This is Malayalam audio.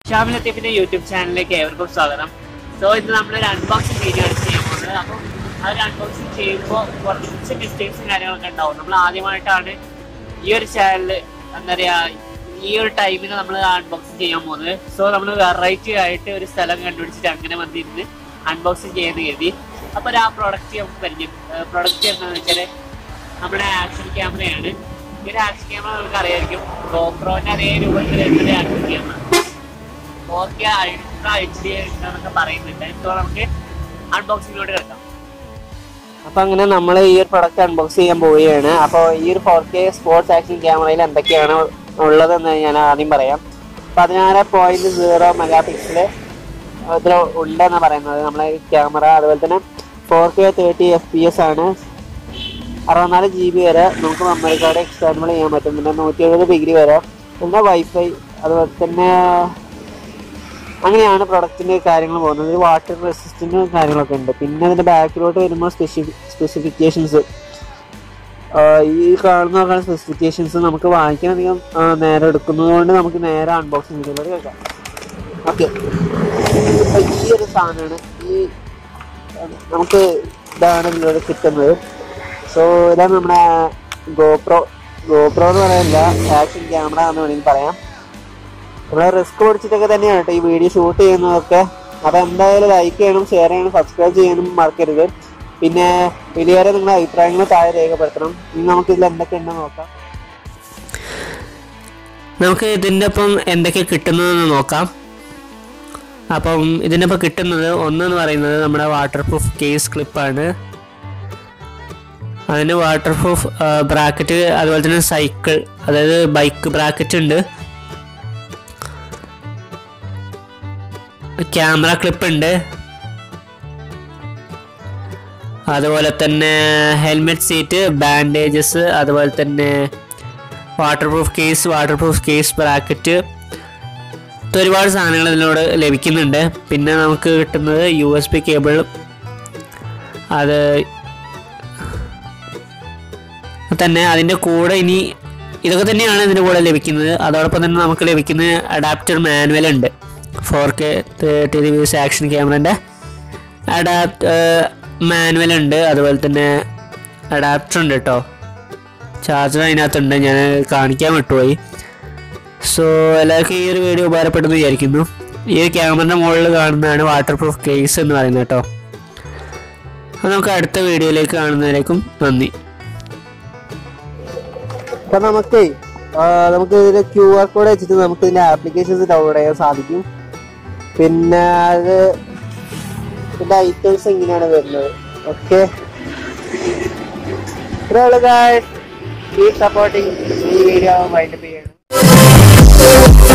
ഷാമിൽ ലത്തീഫിന്റെ യൂട്യൂബ് ചാനലിലേക്ക് ഏവർക്കും സ്വാഗതം സോ ഇത് നമ്മളൊരു അൺബോക്സിംഗ് വീഡിയോ ആണ് ചെയ്യാൻ പോകുന്നത് അപ്പം ആ ഒരു അൺബോക്സിംഗ് ചെയ്യുമ്പോൾ കുറച്ച് മിസ്റ്റേക്സും കാര്യങ്ങളൊക്കെ ഉണ്ടാവും നമ്മൾ ആദ്യമായിട്ടാണ് ഈ ഒരു ചാനൽ എന്താ പറയാ ഈ ഒരു ടൈമിന് നമ്മൾ അൺബോക്സിംഗ് ചെയ്യാൻ പോകുന്നത് സോ നമ്മൾ വെറൈറ്റി ആയിട്ട് ഒരു സ്ഥലം കണ്ടുപിടിച്ചിട്ട് അങ്ങനെ വന്നിരുന്ന് അൺബോക്സിംഗ് ചെയ്യുന്ന കരുതി അപ്പോൾ ആ പ്രോഡക്റ്റ് നമുക്ക് പരിചയം പ്രോഡക്റ്റ് എന്താണെന്ന് വെച്ചാൽ നമ്മുടെ ആക്ഷൻ ക്യാമറയാണ് ഈ ഒരു ആക്ഷൻ ക്യാമറ നമുക്ക് അറിയായിരിക്കും ഗോപ്രോന്റെ അതേ രൂപത്തിൽ വരുന്ന action camera four K ultra H D എന്നൊക്കെ പറയുന്നുണ്ട് സോ നമുക്ക് അൺബോക്സിങ്ങിലോട്ട് കിടക്കാം അപ്പൊ അങ്ങനെ നമ്മൾ ഈ ഒരു പ്രൊഡക്റ്റ് അൺബോക്സ് ചെയ്യാൻ പോവുകയാണ് അപ്പോൾ ഈ ഒരു ഫോർ കെ സ്പോർട്സ് ആക്ഷൻ ക്യാമറയിൽ എന്തൊക്കെയാണ് ഉള്ളതെന്ന് ഞാൻ ആദ്യം പറയാം പതിനാറ് പോയിന്റ് സീറോ മെഗാ പിക്സല് ഇതിൽ ഉണ്ടെന്ന് പറയുന്നത് നമ്മളെ ക്യാമറ അതുപോലെ തന്നെ four K thirty F P S ആണ് അറുപത്തിനാല് ജി ബി വരെ നമുക്ക് മെമ്മറി കാർഡ് എക്സ്റ്റാൻബിൾ ചെയ്യാൻ പറ്റും പിന്നെ നൂറ്റി എഴുപത് ഡിഗ്രി വരെ പിന്നെ വൈഫൈ അതുപോലെ തന്നെ അങ്ങനെയാണ് പ്രൊഡക്റ്റിന്റെ കാര്യങ്ങൾ പോകുന്നത് ഒരു വാട്ടർ റെസിസ്റ്റന്റ് കാര്യങ്ങളൊക്കെ ഉണ്ട് പിന്നെ അതിന്റെ ബാക്കിലോട്ട് വരുമ്പോൾ സ്പെസിഫി സ്പെസിഫിക്കേഷൻസ് ഈ കാണുന്ന സ്പെസിഫിക്കേഷൻസ് നമുക്ക് വാങ്ങിക്കാൻ അധികം ആ, നേരം എടുക്കുന്നത് കൊണ്ട് നമുക്ക് നേരെ അൺബോക്സിംഗ് വീഡിയോയിലൂടെ കേൾക്കാം ഓക്കെ ഈ ഒരു സാധനമാണ് ഈ നമുക്ക് ഇതാണ് ഇതിലൂടെ കിട്ടുന്നത് സോ ഇതാണ് നമ്മുടെ ഗോപ്രോ ഗോപ്രോ എന്ന് പറയാനില്ല ആക്ഷൻ ക്യാമറ എന്ന് വേണമെങ്കിൽ പറയാം നമ്മൾ റിസ്ക് പിടിച്ചിട്ടൊക്കെ തന്നെയാണ് കേട്ടോ ഈ വീഡിയോ ഷൂട്ട് ചെയ്യുന്നതൊക്കെ അപ്പോൾ എന്തായാലും ലൈക്ക് ചെയ്യണം ഷെയർ ചെയ്യണം സബ്സ്ക്രൈബ് ചെയ്യാനും മറക്കരുത് പിന്നെ വലിയേറെ നിങ്ങളുടെ അഭിപ്രായങ്ങൾ താഴെ രേഖപ്പെടുത്തണം ഇനി നമുക്ക് ഇതിൽ എന്തൊക്കെ ഉണ്ടെന്ന് നോക്കാം നമുക്ക് ഇതിൻ്റെ ഒപ്പം എന്തൊക്കെ കിട്ടുന്നതെന്ന് നോക്കാം അപ്പം ഇതിൻ്റെ ഒപ്പം കിട്ടുന്നത് ഒന്നെന്ന് പറയുന്നത് നമ്മുടെ വാട്ടർ പ്രൂഫ് കേസ് ക്ലിപ്പാണ് അതിന് വാട്ടർ പ്രൂഫ് ബ്രാക്കറ്റ് അതുപോലെ തന്നെ സൈക്കിൾ അതായത് ബൈക്ക് ബ്രാക്കറ്റ് ഉണ്ട് ക്യാമറ ക്ലിപ്പ് ഉണ്ട് അതുപോലെ തന്നെ ഹെൽമെറ്റ് സീറ്റ് ബാൻഡേജസ് അതുപോലെ തന്നെ waterproof case waterproof case bracket ഒരുപാട് സാധനങ്ങൾ ഇതിനോട് ലഭിക്കുന്നുണ്ട് പിന്നെ നമുക്ക് കിട്ടുന്നത് യു എസ് ബി കേബിൾ അത് തന്നെ അതിൻ്റെ കൂടെ ഇനി ഇതൊക്കെ തന്നെയാണ് ഇതിൻ്റെ കൂടെ ലഭിക്കുന്നത് അതോടൊപ്പം തന്നെ നമുക്ക് ലഭിക്കുന്ന അഡാപ്റ്റർ മാനുവൽ ഉണ്ട് four K thirty reviews action ക്യാമറൻ്റെ അഡാപ്റ്റ് മാനുവൽ ഉണ്ട് അതുപോലെ തന്നെ അഡാപ്റ്റർ ഉണ്ട് കേട്ടോ ചാർജർ അതിനകത്തുണ്ട് ഞാൻ കാണിക്കാൻ വിട്ടുപോയി സോ എല്ലാവർക്കും ഈ ഒരു വീഡിയോ ഉപകാരപ്പെടുന്നു വിചാരിക്കുന്നു ഈ ഒരു ക്യാമറയുടെ മുകളിൽ കാണുന്നതാണ് വാട്ടർ പ്രൂഫ് കേസ് എന്ന് പറയുന്നത് കേട്ടോ അപ്പോൾ നമുക്ക് അടുത്ത വീഡിയോയിലേക്ക് കാണുന്നതിലേക്കും നന്ദി അപ്പൊ നമുക്ക് നമുക്ക് ഇതിന്റെ ക്യു ആർ കോഡ് വെച്ചിട്ട് നമുക്ക് ഇതിന്റെ ആപ്ലിക്കേഷൻസ് ഡൗൺലോഡ് ചെയ്യാൻ സാധിക്കും പിന്നെ അത് ഇതിന്റെ ഐറ്റംസ് എങ്ങനെയാണ് വരുന്നത് ഓക്കെ ഇത്രയുള്ളൂ ഗായ്സ് കീപ് സപ്പോർട്ടിങ് ഈ വീഡിയോ വൈൻഡപ്പ് ചെയ്യണം